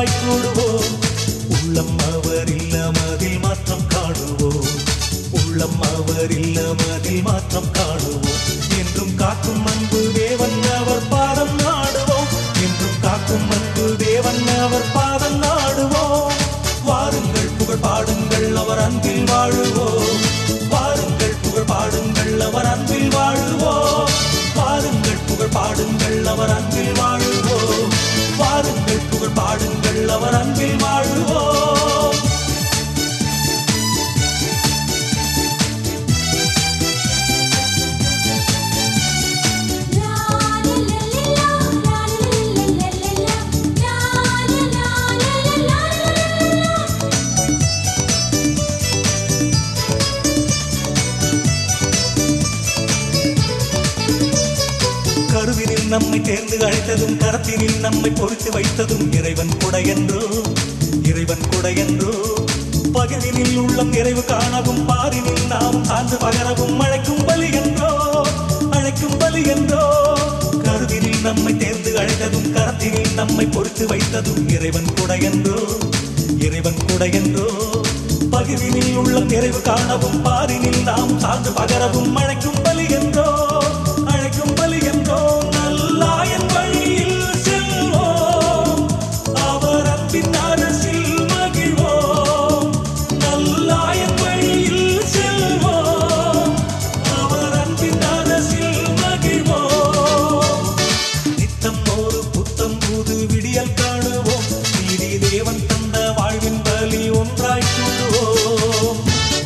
ஒன்றாய் கூடுவோம் உள்ளம் அவர் இல்லமதில் மாற்றம் காணுவோம் உள்ளம் அவர் இல்லமதில் மாற்றம் காணுவோம் என்றும் காக்கும் அன்பு தேவன் அவர் பாதம் நாடுவோம் என்றும் காக்கும் அன்பு தேவன் அவர் பாதம் நாடுவோம் வாருங்கள் புகழ் பாடுங்கள் அவர் அன்பில் வாழுவோம் வாருங்கள் புகழ் பாடுங்கள் அவர் அன்பில் வாழுவோம் வாருங்கள் புகழ் பாடுங்கள் அவர் அன்பில் வாழுவோம் வாருங்கள் புகழ் பாடுங்கள் அவர் அன்பில் வாழுவோம் கருவினில் நம்மை தேர்ந்து அழைத்ததும் கரத்தினில் நம்மை பொறித்து வைத்ததும் இறைவன் கொடையன்றோ இறைவன் கொடையன்றோ பகிர்வினில் உள்ளம் நிறைவு காணவும் பாரினில் நாம் சார்ந்து பகரவும் அழைக்கும் பலி என்றோ அழைக்கும் பலி என்றோ கருவினில் நம்மை தேர்ந்து அழைத்ததும் கரத்தினில் நம்மை பொறித்து வைத்ததும் இறைவன் கொடையன்றோ இறைவன் கொடையன்றோ பகிர்வினில் உள்ளம் நிறைவு காணவும் பாரினில் நாம் சார்ந்து பகரவும் அழைக்கும் பலி என்றோ அழைக்கும் பலி என்றோ நல்லாயன் வழியில் செல்வோம் அவர் அன்பின் அரசில் மகிழ்வோம் நல்லாயன் வழியில் செல்வோம் அவர் அன்பின் அரசில் மகிழ்வோம் நித்தம் ஒரு புத்தம் புது விடியல் காணுவோம் நீதி தேவன் தந்த வாழ்வின் பலி ஒன்றாய் கூடுவோம்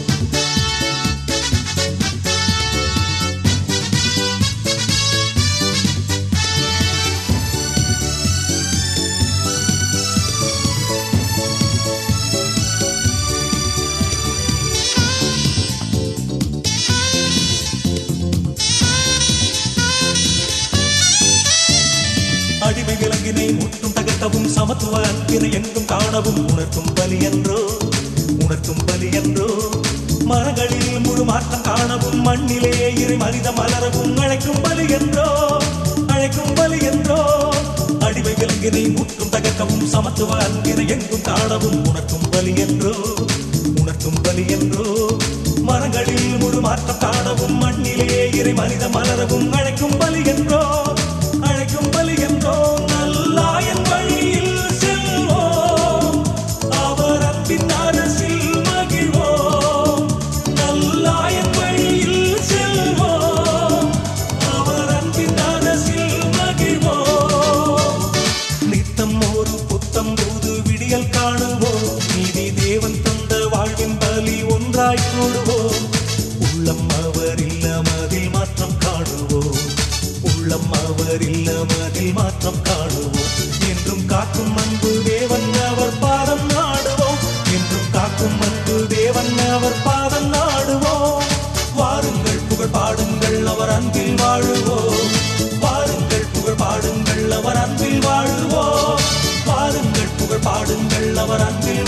அடிமை விலங்கினை முட்டும் தகர்க்கவும் சமத்துவ அன்பினை எங்கும் காணவும் உணர்த்தும் பலி என்றோ உணர்த்தும் பலி என்றோ மரங்களில் முழு மாற்றம் காணவும் மண்ணிலே இரு மனித மலரவும் அழைக்கும் பலி என்றோ அழைக்கும் பலி என்றோ அடிமை விலங்கினை முட்டும் தகர்க்கவும் சமத்துவ அன்பினை எங்கும் காணவும் உணர்த்தும் பலி என்றோ உணர்த்தும் பலி என்றோ மரங்களில் முழு மாற்றம் காணவும் மண்ணிலே இறை மனித மலரவும் அழைக்கும் பலி என்றோ அழைக்கும் பலி என்றோ நல்லாயன் வழியில் செல்வோம் அவர் அன்பின் அரசில் மகிழ்வோம் நல்லாயன் வழியில் செல்வோம் அவர் அன்பின் அரசில் மகிழ்வோம் நித்தம் ஒரு புத்தம் புது விடியல் காணுவோம் நீதி தேவன் தந்த வாழ்வின் பலி ஒன்றாய் கூடுவோம் உள்ளம் அவர் இல்லமதில் மாற்றம் காணுவோம் உள்ளம் அவர் இல்லமதில் மாற்றம் காணுவோம் என்றும் காக்கும் அன்பு தேவன் அவர் பாதம் நாடுவோம் என்றும் காக்கும் அன்பு தேவன் அவர் பாதம் நாடுவோம் வாருங்கள் புகழ் பாடுங்கள் அவர் அன்பில் வாழுவோம் வாருங்கள் புகழ் பாடுங்கள் அவர் அன்பில் வாழுவோம் வாருங்கள் புகழ் பாடுங்கள் அவர் அன்பில்